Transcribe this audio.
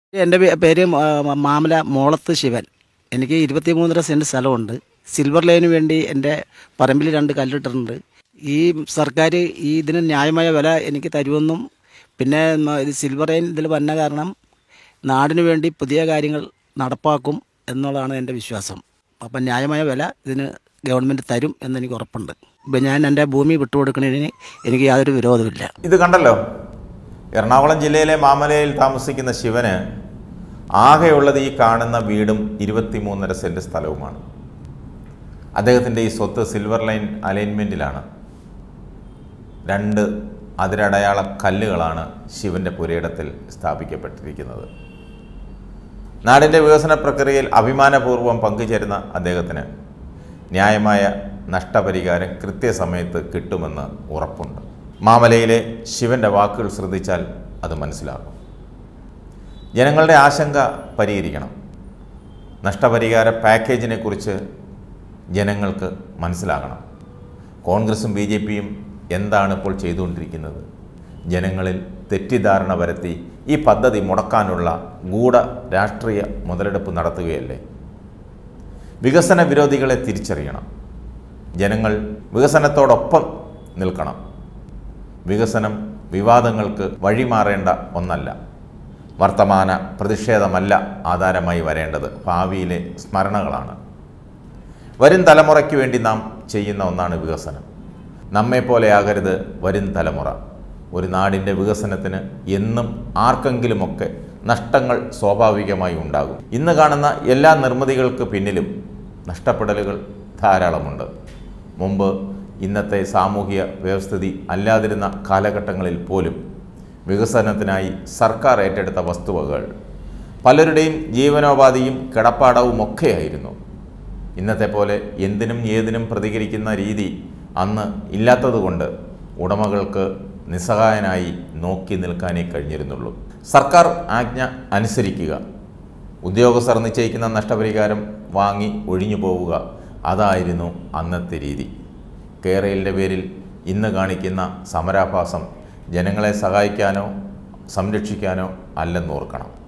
എൻ്റെ പേ- പേര് മ- മാമല മോളത്ത് ശിവൻ എനിക്ക് ഇരുപത്തി മൂന്നര സെൻറ്റ് സ്ഥലമുണ്ട് സിൽവർ ലൈന് വേണ്ടി എൻ്റെ പറമ്പിൽ രണ്ട് കല്ലിട്ടിട്ടുണ്ട് ഈ സർക്കാർ ഈ ഇതിന് ന്യായമായ വില എനിക്ക് തരുമെന്നും പിന്നെ മ- ഇത് സിൽവർ ലൈൻ ഇതിൽ വന്ന കാരണം നാടിന് വേണ്ടി പുതിയ കാര്യങ്ങൾ നടപ്പാക്കും എന്നുള്ളതാണ് എൻ്റെ വിശ്വാസം അപ്പം ന്യായമായ വില ഇതിന് ഗവൺമെൻറ് തരും എന്നെനിക്ക് ഉറപ്പുണ്ട് ഇപ്പം ഞാൻ എൻ്റെ ഭൂമി വിട്ടുകൊടുക്കുന്നതിന് എനിക്ക് യാതൊരു വിരോധമില്ല ഇത് കണ്ടല്ലോ എറണാകുളം ജില്ലയിലെ മാമലയിൽ താമസിക്കുന്ന ശിവന് ആകെയുള്ളത് ഈ കാണുന്ന വീടും ഇരുപത്തിമൂന്നര സെൻറ്റ് സ്ഥലവുമാണ് അദ്ദേഹത്തിൻ്റെ ഈ സ്വത്ത് സിൽവർ ലൈൻ അലൈൻമെൻറ്റിലാണ് രണ്ട് അതിരടയാള കല്ലുകളാണ് ശിവൻ്റെ പുരയിടത്തിൽ സ്ഥാപിക്കപ്പെട്ടിരിക്കുന്നത് നാടിൻ്റെ വികസന പ്രക്രിയയിൽ അഭിമാനപൂർവ്വം പങ്കുചേരുന്ന അദ്ദേഹത്തിന് ന്യായമായ നഷ്ടപരിഹാരം കൃത്യസമയത്ത് കിട്ടുമെന്ന് ഉറപ്പുണ്ട് മാമലയിലെ ശിവൻ്റെ വാക്കുകൾ ശ്രദ്ധിച്ചാൽ അത് മനസ്സിലാകും ജനങ്ങളുടെ ആശങ്ക പരിഹരിക്കണം നഷ്ടപരിഹാര പാക്കേജിനെ കുറിച്ച് ജനങ്ങൾക്ക് മനസ്സിലാകണം കോൺഗ്രസും ബി ജെ പിയും എന്താണ് ഇപ്പോൾ ചെയ്തുകൊണ്ടിരിക്കുന്നത് ജനങ്ങളിൽ തെറ്റിദ്ധാരണ വരുത്തി ഈ പദ്ധതി മുടക്കാനുള്ള ഗൂഢ രാഷ്ട്രീയ മുതലെടുപ്പ് നടത്തുകയല്ലേ വികസന വിരോധികളെ തിരിച്ചറിയണം ജനങ്ങൾ വികസനത്തോടൊപ്പം നിൽക്കണം വികസനം വിവാദങ്ങൾക്ക് വഴിമാറേണ്ട ഒന്നല്ല വർത്തമാന പ്രതിഷേധമല്ല ആധാരമായി വരേണ്ടത് ഭാവിയിലെ സ്മരണകളാണ് വരും തലമുറയ്ക്ക് വേണ്ടി നാം ചെയ്യുന്ന ഒന്നാണ് വികസനം നമ്മെപ്പോലെയാകരുത് വരും തലമുറ ഒരു നാടിൻ്റെ വികസനത്തിന് എന്നും ആർക്കെങ്കിലുമൊക്കെ നഷ്ടങ്ങൾ സ്വാഭാവികമായി ഉണ്ടാകും ഇന്ന് കാണുന്ന എല്ലാ നിർമ്മിതികൾക്ക് പിന്നിലും നഷ്ടപ്പെടലുകൾ ധാരാളമുണ്ട് മുമ്പ് ഇന്നത്തെ സാമൂഹിക വ്യവസ്ഥിതി അല്ലാതിരുന്ന കാലഘട്ടങ്ങളിൽ പോലും വികസനത്തിനായി സർക്കാർ ഏറ്റെടുത്ത വസ്തുവകൾ പലരുടെയും ജീവനോപാധിയും കിടപ്പാടവും ഒക്കെയായിരുന്നു ഇന്നത്തെ പോലെ എന്തിനും ഏതിനും പ്രതികരിക്കുന്ന രീതി അന്ന് ഇല്ലാത്തതുകൊണ്ട് ഉടമകൾക്ക് നിസ്സഹായനായി നോക്കി നിൽക്കാനേ കഴിഞ്ഞിരുന്നുള്ളൂ സർക്കാർ ആജ്ഞ അനുസരിക്കുക ഉദ്യോഗസ്ഥർ നിശ്ചയിക്കുന്ന നഷ്ടപരിഹാരം വാങ്ങി ഒഴിഞ്ഞു പോവുക അതായിരുന്നു അന്നത്തെ രീതി കേരളിൻ്റെ പേരിൽ ഇന്ന് കാണിക്കുന്ന സമരാഭാസം ജനങ്ങളെ സഹായിക്കാനോ സംരക്ഷിക്കാനോ അല്ലെന്നോർക്കണം